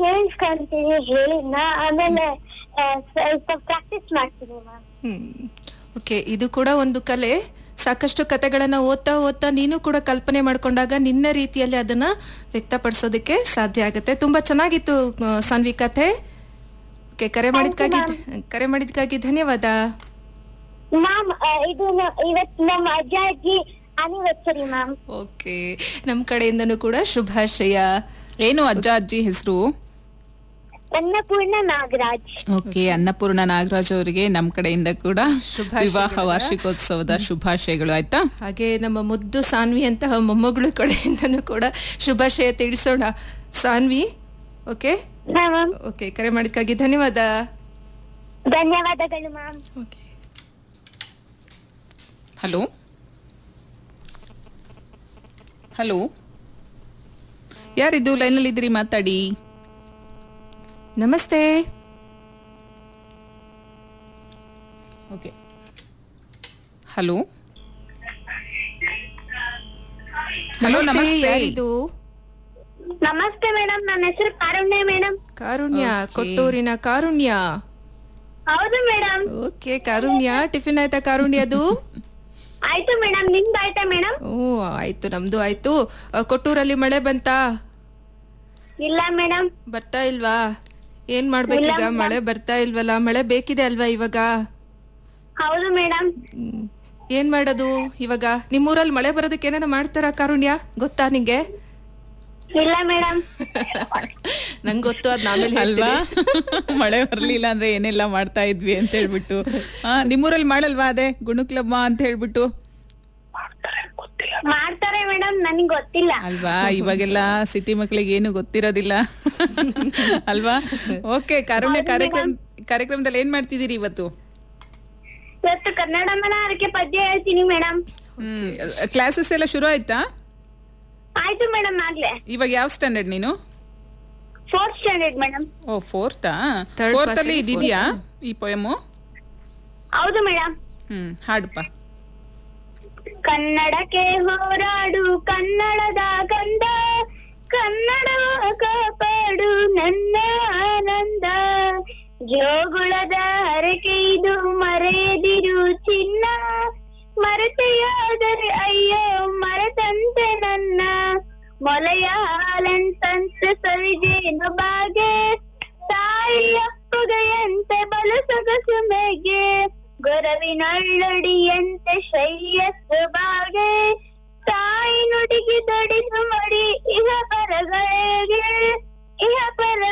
ಕೇಳಿಸ್ಕೊಂತೀನಿ ಹೇಳಿದ್ನ ಆಮೇಲೆ ಆ, ಸ್ವಲ್ಪ ಪ್ರಾಕ್ಟೀಸ್ ಮಾಡ್ತೀನಿ ಮ್ಯಾಮ್ ಹ್ಮ್ ಓಕೆ ಇದು ಕೂಡ ಒಂದು ಕಲೆ ಸಾಕಷ್ಟು ಕತೆಗಳನ್ನ ಓದ್ತಾ ಓದ್ತಾ ನೀನು ಕೂಡ ಕಲ್ಪನೆ ಮಾಡ್ಕೊಂಡಾಗ ನಿನ್ನ ರೀತಿಯಲ್ಲಿ ಅದನ್ನ ವ್ಯಕ್ತಪಡಿಸೋದಕ್ಕೆ ಸಾಧ್ಯ ಆಗುತ್ತೆ ತುಂಬಾ ಚೆನ್ನಾಗಿತ್ತು ಆ, ಸಾನ್ವಿ ಕಥೆ ಓಕೆ ಕರೆ ಮಾಡಿದ್ಕಾಗಿ ಕರೆ ಮಾಡಿದ್ಕಾಗಿ ಧನ್ಯವಾದ ಮ್ಯಾಮ್ ಇದು ನ- ಇವತ್ತು ನಮ್ಮ ಅಜ್ಜ ಅಜ್ಜಿ ಆನಿವರ್ಸರಿ ಮ್ಯಾಮ್ ಓಕೆ ನಮ್ ಕಡೆಯಿಂದನೂ ಕೂಡ ಶುಭಾಶಯ ಏನು ಅಜ್ಜ ಅಜ್ಜಿ ಹೆಸರು ಅನ್ನಪೂರ್ಣ ನಾಗರಾಜ್ ಓಕೆ ಅನ್ನಪೂರ್ಣ ನಾಗರಾಜ್ ಅವರಿಗೆ ನಮ್ ಕಡೆಯಿಂದ ಕೂಡ ವಿವಾಹ ವಾರ್ಷಿಕೋತ್ಸವದ ಶುಭಾಶಯಗಳು ಆಯ್ತಾ ಹಾಗೆ ನಮ್ಮ ಮುದ್ದು ಸಾನ್ವಿ ಅಂತಹ ಮೊಮ್ಮಗಳು ಕಡೆಯಿಂದನೂ ಕೂಡ ಶುಭಾಶಯ ತಿಳಿಸೋಣ ಸಾನ್ವಿ ಓಕೆ ಹಾ ಮ್ಯಾಮ್ ಓಕೆ ಕರೆ ಮಾಡಿದ್ಕಾಗಿ ಧನ್ಯವಾದ ಧನ್ಯವಾದಗಳು ಮ್ಯಾಮ್ ಓಕೆ ಹಲೋ ಹಲೋ ಯಾರಿದ್ದು ಲೈನಲ್ಲಿ ಇದ್ದೀರಿ ಮಾತಾಡಿ ನಮಸ್ತೆ ಓಕೆ ಹಲೋ ಹಲೋ ನಮಸ್ತೆ ಯಾರಿದು ನಮಸ್ತೆ ಮೇಡಮ್ ನನ್ನ ಹೆಸರು ಕಾರುಣ್ಯ ಮೇಡಮ್ ಕಾರುಣ್ಯ ಕೊಟ್ಟೂರಿನ ಕಾರುಣ್ಯ ಹೌದು ಮೇಡಮ್ ಓಕೆ ಕಾರುಣ್ಯ ಟಿಫಿನ್ ಆಯ್ತಾ ಕಾರುಣ್ಯದು ಆಯ್ತು ಮೇಡಮ್ ನಿಮ್ದು ಆಯ್ತಾ ಮೇಡಮ್ ಓ ಆಯ್ತು ನಮ್ದು ಆಯ್ತು ಆ, ಕೊಟ್ಟೂರಲ್ಲಿ ಮಳೆ ಬಂತಾ ಇಲ್ಲ ಮೇಡಮ್ ಬರ್ತಾ ಇಲ್ವಾ ಏನ್ ಮಾಡ್ಬೇಕೀಗ ಮಳೆ ಬರ್ತಾ ಇಲ್ವಲ್ಲ ಮಳೆ ಬೇಕಿದೆ ಅಲ್ವಾ ಇವಾಗ ಹೌದು ಮೇಡಮ್ ಹ್ಮ್. ಏನ್ ಮಾಡೋದು ಇವಾಗ ನಿಮ್ಮೂರಲ್ಲಿ ಮಳೆ ಬರೋದಕ್ಕೆ ಏನಾರ ಮಾಡ್ತಾರ ಕಾರುಣ್ಯ ಗೊತ್ತಾ ನಿಂಗೆ ಇಲ್ಲ ಮೇಡಮ್ ನಂಗೆ ಗೊತ್ತು ಅದ್ ಆಮೇಲೆ ಅಲ್ವಾ ಹೇಳ್ತೀನಿ ಮಳೆ ಬರ್ಲಿಲ್ಲ ಅಂದ್ರೆ ಏನೆಲ್ಲ ಮಾಡ್ತಾ ಇದ್ವಿ ಅಂತ ಹೇಳ್ಬಿಟ್ಟು ಆ ನಿಮ್ಮೂರಲ್ಲಿ ಮಾಡಲ್ವಾ ಅದೇ ಗುಣಕ್ಲಮ್ಮ ಅಂತ ಹೇಳ್ಬಿಟ್ಟು ಮಾಡ್ತಾರೆ ಮೇಡಮ್ ನನಗೆ ಗೊತ್ತಿಲ್ಲ ಅಲ್ವಾ ಇವಾಗೆಲ್ಲ ಸಿಟಿ ಮಕ್ಕಳಿಗೆ ಏನು ಗೊತ್ತಿರೋದಿಲ್ಲ ಅಲ್ವಾ ಓಕೆ ಕಾರುಣ್ಯ ಕಾರ್ಯಕ್ರಮ ಕಾರ್ಯಕ್ರಮದಲ್ಲಿ ಏನ್ ಮಾಡ್ತಿದ್ದೀರಿ ಇವತ್ತು ಇವತ್ತು ಕನ್ನಡ ಮನವರಿಕೆ ಪದ್ಯ ಹೇಳ್ತೀನಿ ಮೇಡಮ್ ಹ್ಮ್ ಕ್ಲಾಸಸ್ ಎಲ್ಲ ಶುರು ಆಯ್ತಾ ಆಯ್ತು ಮೇಡಮ್ ಆಗ್ಲೇ ಇವಾಗ ಯಾವ ಸ್ಟ್ಯಾಂಡರ್ಡ್ ನೀನು ಫೋರ್ತ್ ಸ್ಟ್ಯಾಂಡರ್ಡ್ ಮೇಡಮ್ ಓ ಫೋರ್ತಾ Third ಫೋರ್ತ್ class ಅಲ್ಲಿ ಅಲ್ಲಿ ಇದಿದ್ಯಾ ಈ ಪೊಯಮು ಹೌದು ಮೇಡಮ್ ಹ್ಮ್ ಹಾಡಪ್ಪ ಕನ್ನಡಕ್ಕೆ ಹೋರಾಡು ಕನ್ನಡದ ಕಂದ ಕನ್ನಡ ಕಾಪಾಡು ನನ್ನ ಆನಂದ ಜೋಗುಳದ ಹರಕೆ ಇದು ಮರೆಯದಿರು ಚಿನ್ನ ಮರೆತೆಯಾದರೆ ಅಯ್ಯೋ ಮರೆತಂತೆ ನನ್ನ ಮೊಲೆಯ ಹಾಲಂತಂತೆ ಸವಿಜೇನು ಬಾಗೆ ತಾಯಿಯ ಪುಗೆಯಂತೆ ಬಲು ಸೊಗಸು ಮೇಗೆ ಗೊರವಿನೊಳ್ಳೊಡಿಯಂತೆ ಶ್ರೇಯಸ್ಸು ಬಾಗೆ ತಾಯಿ ನುಡಿಗೆ ದೊಡಿಸು ಮಡಿ ಇಹ ಪರಗಳಿಗೆ ಇಹ ಪರ